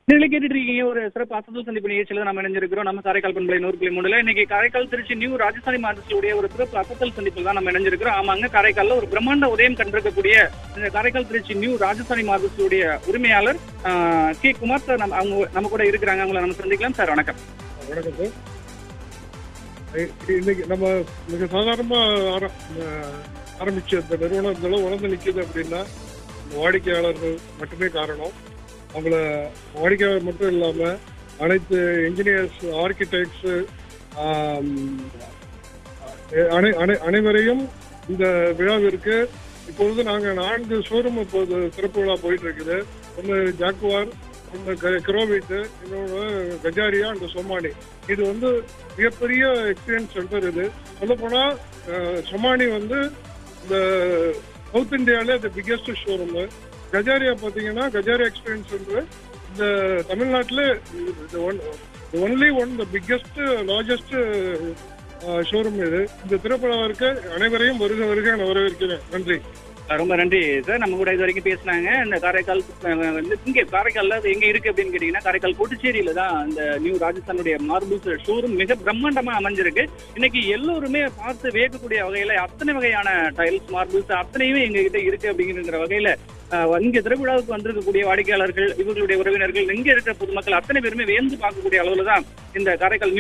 நீங்களே கேட்டுட்டு இருக்கீங்க ஒரு சிறப்பு அசத்தல் சந்திப்பு நிகழ்ச்சியில நம்ம இணைஞ்சிருக்கிறோம் நம்ம காரைக்கால் பண்பலை நூறு புள்ளி மூணுல இன்னைக்கு காரைக்கால் திருச்சி நியூ ராஜஸ்தானி மாவட்டத்துடைய ஒரு சிறப்பு அசத்தல் சந்திப்பில் தான் நம்ம இணைஞ்சிருக்கிறோம் ஆமாங்க காரைக்கால்ல ஒரு பிரம்மாண்ட உதயம் கண்டிருக்கக்கூடிய இந்த காரைக்கால் திருச்சி நியூ ராஜஸ்தானி மாவட்டத்துடைய உரிமையாளர் ஆஹ், கே குமார் சார் நம்ம அவங்க நம்ம கூட இருக்கிறாங்க அவங்கள நம்ம சந்திக்கலாம் சார் வணக்கம் வணக்கம் சார் இ- இன்னைக்கு நம்ம மிக சாதாரணமா ஆர- அஹ் ஆரம்பிச்ச இந்த நிறுவனம் இந்த அளவு வளர்ந்து நிக்குது அப்படின்னா இந்த வாடிக்கையாளர்கள் மட்டுமே காரணம் அவங்கள வாடிக்கையாளர் மட்டும் இல்லாம அனைத்து இன்ஜினியர்ஸ் ஆர்கிடெக்ட்ஸ் அனைவரையும் இந்த விழாவிற்கு இப்பொழுது நாங்க நான்கு ஷோரூம் இப்போது சிறப்பு விழா போயிட்டு இருக்குது ஒன்று ஜாக்குவார் ஒன்று கிரோவிட்டு இன்னொன்று கஜாரியா அண்ட் சொமானி இது வந்து மிகப்பெரிய எக்ஸ்பீரியன்ஸ் சென்டர் இது சொல்ல போனா சொமானி வந்து இந்த சவுத் இந்தியாவிலே த பிக்கெஸ்ட் ஷோரூம் கஜாரியா பார்த்தீங்கன்னா கஜாரியா எக்ஸ்பீரியன்ஸ் சென்டர் இந்த தமிழ்நாட்டில் only one the biggest largest showroom இது இந்த திரைப்படத்திற்கு அனைவரையும் வருக வருக நான் வரவேற்கிறேன் நன்றி ரொம்ப நன்றி சார் நம்ம கூட இது வரைக்கும் பேசினாங்க இந்த காரைக்கால் அஹ், வந்து இங்கே காரைக்கால்ல அது எங்க இருக்கு அப்படின்னு கேட்டீங்கன்னா காரைக்கால் கோட்டுச்சேரியில தான் இந்த நியூ ராஜஸ்தானுடைய மார்பிள்ஸ் ஷோரூம் மிக பிரம்மாண்டமா அமைஞ்சிருக்கு இன்னைக்கு எல்லோருமே பார்த்து வியக்கக்கூடிய வகையில அத்தனை வகையான டைல்ஸ் மார்பிள்ஸ் அத்தனையுமே எங்க கிட்ட இருக்கு அப்படிங்கிற வகையில அஹ், இங்க திருவிழாவுக்கு வந்திருக்கக்கூடிய வாடிக்கையாளர்கள் இவர்களுடைய உறவினர்கள் இங்க இருக்கிற பொதுமக்கள் அத்தனை பேருமே வியந்து பார்க்கக்கூடிய அளவுல தான் இந்த காரைக்கால்